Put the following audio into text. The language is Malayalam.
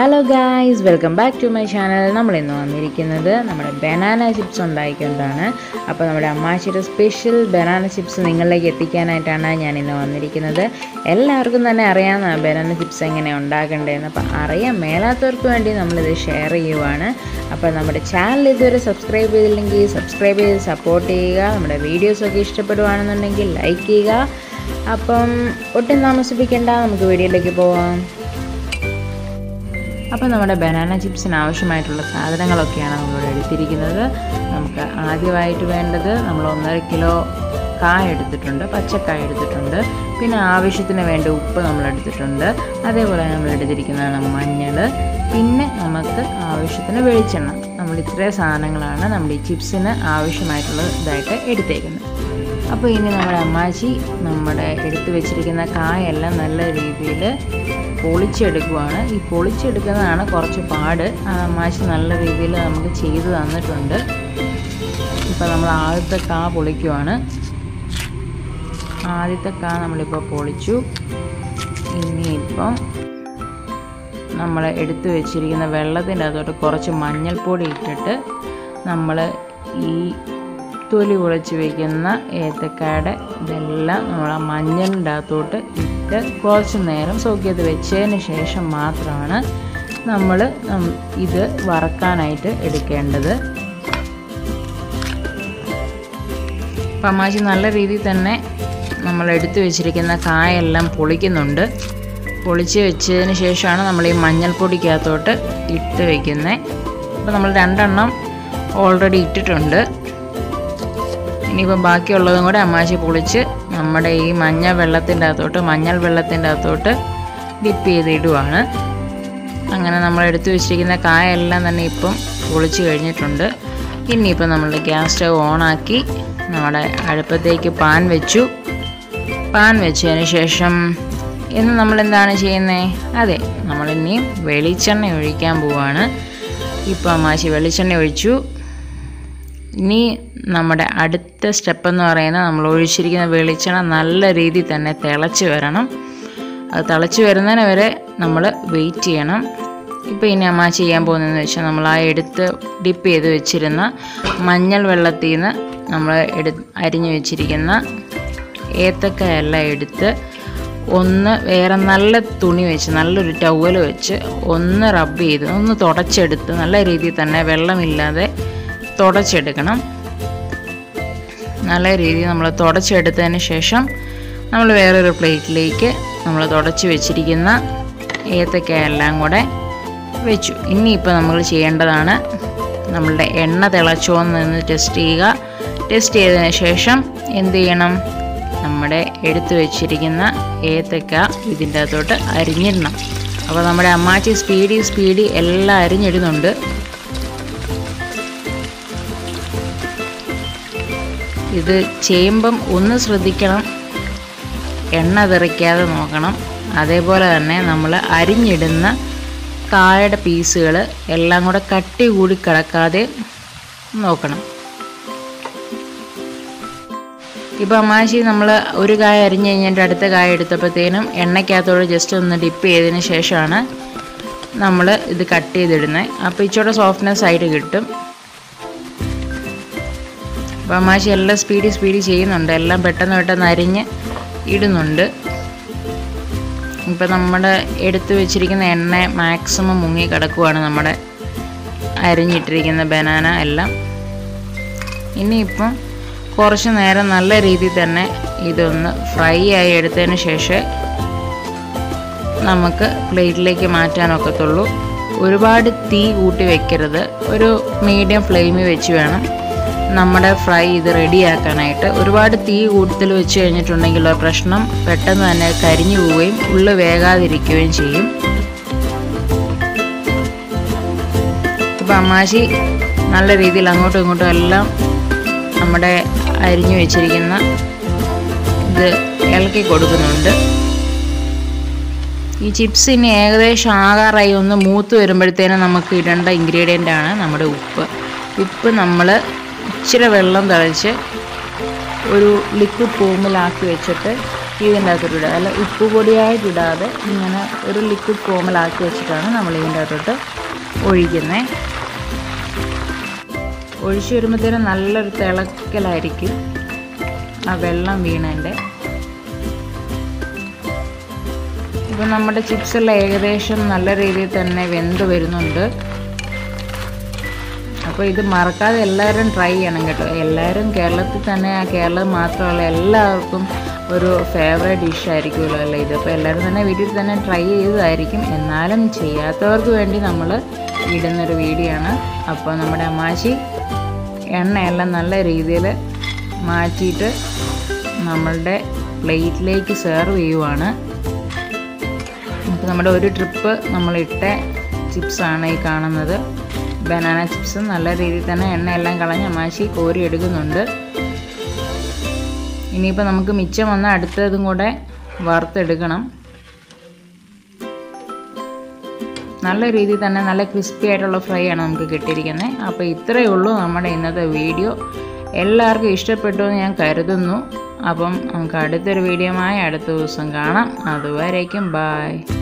hello guys welcome back to my channel നമ്മൾ ഇന്ന് വന്നിരിക്കുന്നത് നമ്മുടെ ബനാന ചിപ്സ് ഉണ്ടാക്കിക്കൊണ്ടാണ് അപ്പോൾ നമ്മുടെ അമ്മാച്ചിയുടെ സ്പെഷ്യൽ ബനാന ചിപ്സ് നിങ്ങളിലേക്ക് എത്തിക്കാനായിട്ടാണ് ഞാൻ ഇന്ന് വന്നിരിക്കുന്നത് എല്ലാവർക്കും തന്നെ അറിയാവുന്ന ബനാന ചിപ്സ് എങ്ങനെ ഉണ്ടാക്കേണ്ടതെന്ന് അപ്പോൾ അറിയാൻ മേലാത്തവർക്ക് വേണ്ടി നമ്മളിത് ഷെയർ ചെയ്യുവാണ് അപ്പോൾ നമ്മുടെ ചാനൽ ഇതുവരെ സബ്സ്ക്രൈബ് ചെയ്തില്ലെങ്കിൽ സബ്സ്ക്രൈബ് ചെയ്ത് സപ്പോർട്ട് ചെയ്യുക നമ്മുടെ വീഡിയോസൊക്കെ ഇഷ്ടപ്പെടുവാണെന്നുണ്ടെങ്കിൽ ലൈക്ക് ചെയ്യുക അപ്പം ഒട്ടും താമസിപ്പിക്കേണ്ട നമുക്ക് വീഡിയോയിലേക്ക് പോവാം അപ്പോൾ നമ്മുടെ ബനാന ചിപ്സിന് ആവശ്യമായിട്ടുള്ള സാധനങ്ങളൊക്കെയാണ് നമ്മളിവിടെ എടുത്തിരിക്കുന്നത് നമുക്ക് ആദ്യമായിട്ട് വേണ്ടത് നമ്മൾ ഒന്നര കിലോ കായ എടുത്തിട്ടുണ്ട് പച്ചക്കായ എടുത്തിട്ടുണ്ട് പിന്നെ ആവശ്യത്തിന് വേണ്ട ഉപ്പ് നമ്മൾ എടുത്തിട്ടുണ്ട് അതേപോലെ നമ്മൾ എടുത്തിരിക്കുന്നതാണ് മഞ്ഞൾ പിന്നെ നമുക്ക് ആവശ്യത്തിന് വെളിച്ചെണ്ണ നമ്മൾ ഇത്രയും സാധനങ്ങളാണ് നമ്മൾ ഈ ചിപ്സിന് ആവശ്യമായിട്ടുള്ള ഇതായിട്ട് എടുത്തേക്കുന്നത് അപ്പോൾ ഇനി നമ്മുടെ അമ്മാച്ചി നമ്മുടെ എടുത്തു വെച്ചിരിക്കുന്ന കായെല്ലാം നല്ല രീതിയിൽ പൊളിച്ചെടുക്കുവാണ് ഈ പൊളിച്ചെടുക്കുന്നതാണ് കുറച്ച് പാട് ആ അമ്മാച്ചി നല്ല രീതിയിൽ നമുക്ക് ചെയ്ത് തന്നിട്ടുണ്ട് ഇപ്പോൾ നമ്മൾ ആദ്യത്തെ കാ പൊളിക്കുവാണ് ആദ്യത്തെ കാ നമ്മളിപ്പോൾ പൊളിച്ചു ഇനിയിപ്പം നമ്മൾ എടുത്തു വെച്ചിരിക്കുന്ന വെള്ളത്തിൻ്റെ അകത്തോട്ട് കുറച്ച് മഞ്ഞൾപ്പൊടി ഇട്ടിട്ട് നമ്മൾ ഈ തൊലി പൊളിച്ച് വയ്ക്കുന്ന ഏത്തക്കായുടെ ഇതെല്ലാം നമ്മൾ ആ മഞ്ഞളിൻ്റെ അകത്തോട്ട് ഇട്ട് കുറച്ച് നേരം സൗഖ്യത്ത് വെച്ചതിന് ശേഷം മാത്രമാണ് നമ്മൾ ഇത് വറക്കാനായിട്ട് എടുക്കേണ്ടത് പമാശി നല്ല രീതിയിൽ തന്നെ നമ്മൾ എടുത്തു വെച്ചിരിക്കുന്ന കായെല്ലാം പൊളിക്കുന്നുണ്ട് പൊളിച്ച് വെച്ചതിന് ശേഷമാണ് നമ്മൾ ഈ മഞ്ഞൾപ്പൊടിക്കകത്തോട്ട് ഇട്ട് വയ്ക്കുന്നത് അപ്പോൾ നമ്മൾ രണ്ടെണ്ണം ഓൾറെഡി ഇട്ടിട്ടുണ്ട് ഇനിയിപ്പോൾ ബാക്കിയുള്ളതും കൂടെ അമ്മാശി പൊളിച്ച് നമ്മുടെ ഈ മഞ്ഞ വെള്ളത്തിൻ്റെ അകത്തോട്ട് മഞ്ഞൾ വെള്ളത്തിൻ്റെ അകത്തോട്ട് ഡിപ്പ് ചെയ്ത് ഇടുവാണ് അങ്ങനെ നമ്മൾ എടുത്തു വെച്ചിരിക്കുന്ന കായെല്ലാം തന്നെ ഇപ്പം പൊളിച്ച് കഴിഞ്ഞിട്ടുണ്ട് ഇനിയിപ്പോൾ നമ്മൾ ഗ്യാസ് സ്റ്റവ് ഓണാക്കി നമ്മുടെ അടുപ്പത്തേക്ക് പാൻ വെച്ചു പാൻ വെച്ചതിന് ശേഷം ഇന്ന് നമ്മൾ എന്താണ് ചെയ്യുന്നത് അതെ നമ്മൾ ഇനിയും വെളിച്ചെണ്ണ ഒഴിക്കാൻ പോവാണ് ഇപ്പോൾ അമ്മാശി വെളിച്ചെണ്ണ ഒഴിച്ചു ഇനി നമ്മുടെ അടുത്ത സ്റ്റെപ്പ് എന്ന് പറയുന്നത് നമ്മൾ ഒഴിച്ചിരിക്കുന്ന വെളിച്ചെണ്ണ നല്ല രീതിയിൽ തന്നെ തിളച്ച് വരണം അത് തിളച്ച് വരുന്നതിന് വരെ നമ്മൾ വെയിറ്റ് ചെയ്യണം ഇപ്പോൾ ഇനി അമ്മ ചെയ്യാൻ പോകുന്നതെന്ന് വെച്ചാൽ നമ്മൾ ആ എടുത്ത് ഡിപ്പ് ചെയ്ത് വെച്ചിരുന്ന മഞ്ഞൾ വെള്ളത്തിൽ നിന്ന് നമ്മൾ എടു അരിഞ്ഞു വെച്ചിരിക്കുന്ന ഏത്തക്കായെല്ലാം എടുത്ത് ഒന്ന് വേറെ നല്ല തുണി വെച്ച് നല്ലൊരു ടവൽ വെച്ച് ഒന്ന് റബ്ബ് ചെയ്ത് ഒന്ന് തുടച്ചെടുത്ത് നല്ല രീതിയിൽ തന്നെ വെള്ളമില്ലാതെ തുടച്ചെടുക്കണം നല്ല രീതിയിൽ നമ്മൾ തുടച്ചെടുത്തതിന് ശേഷം നമ്മൾ വേറൊരു പ്ലേറ്റിലേക്ക് നമ്മൾ തുടച്ച് വെച്ചിരിക്കുന്ന ഏത്തക്ക എല്ലാം കൂടെ വെച്ചു ഇനിയിപ്പോൾ നമ്മൾ ചെയ്യേണ്ടതാണ് നമ്മളുടെ എണ്ണ തിളച്ചോ എന്ന് ടെസ്റ്റ് ചെയ്യുക ടെസ്റ്റ് ചെയ്തതിന് ശേഷം എന്ത് ചെയ്യണം നമ്മുടെ എടുത്തു വെച്ചിരിക്കുന്ന ഏത്തക്ക ഇതിൻ്റെ അകത്തോട്ട് അരിഞ്ഞിടണം അപ്പോൾ നമ്മുടെ അമ്മാച്ചി സ്പീഡി സ്പീഡി എല്ലാം അരിഞ്ഞിടുന്നുണ്ട് ഇത് ചെയ്യുമ്പം ഒന്ന് ശ്രദ്ധിക്കണം എണ്ണ തെറിക്കാതെ നോക്കണം അതേപോലെ തന്നെ നമ്മൾ അരിഞ്ഞിടുന്ന കായയുടെ പീസുകൾ എല്ലാം കൂടെ കട്ടി കൂടി കിടക്കാതെ നോക്കണം ഇപ്പോൾ അമ്മാശി നമ്മൾ ഒരു കായ അരിഞ്ഞ് കഴിഞ്ഞിട്ട് അടുത്ത കായ എടുത്തപ്പോഴത്തേനും എണ്ണയ്ക്കകത്തോട് ജസ്റ്റ് ഒന്ന് ഡിപ്പ് ചെയ്തതിന് ശേഷമാണ് നമ്മൾ ഇത് കട്ട് ചെയ്തിടുന്നത് അപ്പോൾ ഇച്ചിരി സോഫ്റ്റ്നെസ് ആയിട്ട് കിട്ടും അപ്പോൾ അമ്മാശി എല്ലാം സ്പീഡി സ്പീഡി ചെയ്യുന്നുണ്ട് എല്ലാം പെട്ടെന്ന് പെട്ടെന്ന് അരിഞ്ഞ് ഇടുന്നുണ്ട് ഇപ്പം നമ്മുടെ എടുത്തു വെച്ചിരിക്കുന്ന എണ്ണ മാക്സിമം മുങ്ങി കിടക്കുവാണ് നമ്മുടെ അരിഞ്ഞിട്ടിരിക്കുന്ന ബനാന എല്ലാം ഇനിയിപ്പം കുറച്ച് നേരം നല്ല രീതിയിൽ തന്നെ ഇതൊന്ന് ഫ്രൈ ആയി എടുത്തതിന് ശേഷം നമുക്ക് പ്ലേറ്റിലേക്ക് മാറ്റാനൊക്കത്തുള്ളൂ ഒരുപാട് തീ കൂട്ടി വെക്കരുത് ഒരു മീഡിയം ഫ്ലെയിമിൽ വെച്ച് വേണം നമ്മുടെ ഫ്രൈ ഇത് റെഡിയാക്കാനായിട്ട് ഒരുപാട് തീ കൂടുതൽ വെച്ച് കഴിഞ്ഞിട്ടുണ്ടെങ്കിൽ പ്രശ്നം പെട്ടെന്ന് തന്നെ കരിഞ്ഞു പോവുകയും ഉള്ളു വേകാതിരിക്കുകയും ചെയ്യും ഇപ്പം അമ്മാശി നല്ല രീതിയിൽ അങ്ങോട്ടും ഇങ്ങോട്ടും എല്ലാം നമ്മുടെ അരിഞ്ഞു വെച്ചിരിക്കുന്ന ഇത് ഇളക്കി കൊടുക്കുന്നുണ്ട് ഈ ചിപ്സ് ഇനി ഏകദേശം ആകാറായി ഒന്ന് മൂത്ത് വരുമ്പോഴത്തേനും നമുക്ക് ഇടേണ്ട ഇൻഗ്രീഡിയൻ്റ് ആണ് നമ്മുടെ ഉപ്പ് ഉപ്പ് നമ്മൾ ഇച്ചിരി വെള്ളം തളിച്ച് ഒരു ലിക്വിഡ് ഫോമിലാക്കി വെച്ചിട്ട് ഇതിൻ്റെ അകത്തോട്ട് ഇടുക അല്ല ഉപ്പ് പൊടിയായിട്ട് ഇടാതെ ഇങ്ങനെ ഒരു ലിക്വിഡ് ഫോമിലാക്കി വെച്ചിട്ടാണ് നമ്മൾ ഇതിൻ്റെ അകത്തോട്ട് ഒഴിക്കുന്നത് ഒഴിച്ചു വരുമ്പോഴത്തേനും നല്ലൊരു തിളക്കലായിരിക്കും ആ വെള്ളം വീണതിൻ്റെ ഇപ്പം നമ്മുടെ ചിപ്സെല്ലാം ഏകദേശം നല്ല രീതിയിൽ തന്നെ വെന്ത് വരുന്നുണ്ട് അപ്പോൾ ഇത് മറക്കാതെ എല്ലാവരും ട്രൈ ചെയ്യണം കേട്ടോ എല്ലാവരും കേരളത്തിൽ തന്നെ കേരളം മാത്രമല്ല എല്ലാവർക്കും ഒരു ഫേവറേറ്റ് ഡിഷ് ആയിരിക്കുമല്ലോ അല്ലേ ഇത് അപ്പോൾ എല്ലാവരും തന്നെ വീട്ടിൽ തന്നെ ട്രൈ ചെയ്തതായിരിക്കും എന്നാലും ചെയ്യാത്തവർക്ക് വേണ്ടി നമ്മൾ ഇടുന്നൊരു വീഡിയോ ആണ് അപ്പോൾ നമ്മുടെ അമ്മാശി എണ്ണയെല്ലാം നല്ല രീതിയിൽ മാറ്റിയിട്ട് നമ്മളുടെ പ്ലേറ്റിലേക്ക് സെർവ് ചെയ്യുവാണ് അപ്പോൾ നമ്മുടെ ഒരു ട്രിപ്പ് നമ്മളിട്ട ചിപ്സാണ് ഈ കാണുന്നത് ബനാന ചിപ്സ് നല്ല രീതിയിൽ തന്നെ എണ്ണയെല്ലാം കളഞ്ഞ് അമാശി കോരി എടുക്കുന്നുണ്ട് ഇനിയിപ്പോൾ നമുക്ക് മിച്ചം വന്ന അടുത്തതും കൂടെ വറുത്തെടുക്കണം നല്ല രീതിയിൽ തന്നെ നല്ല ക്രിസ്പി ആയിട്ടുള്ള ഫ്രൈ ആണ് നമുക്ക് കിട്ടിയിരിക്കുന്നത് അപ്പോൾ ഇത്രയേ ഉള്ളൂ നമ്മുടെ ഇന്നത്തെ വീഡിയോ എല്ലാവർക്കും ഇഷ്ടപ്പെട്ടു എന്ന് ഞാൻ കരുതുന്നു അപ്പം നമുക്ക് അടുത്തൊരു വീഡിയോമായി അടുത്ത ദിവസം കാണാം അതുവരേക്കും ബായ്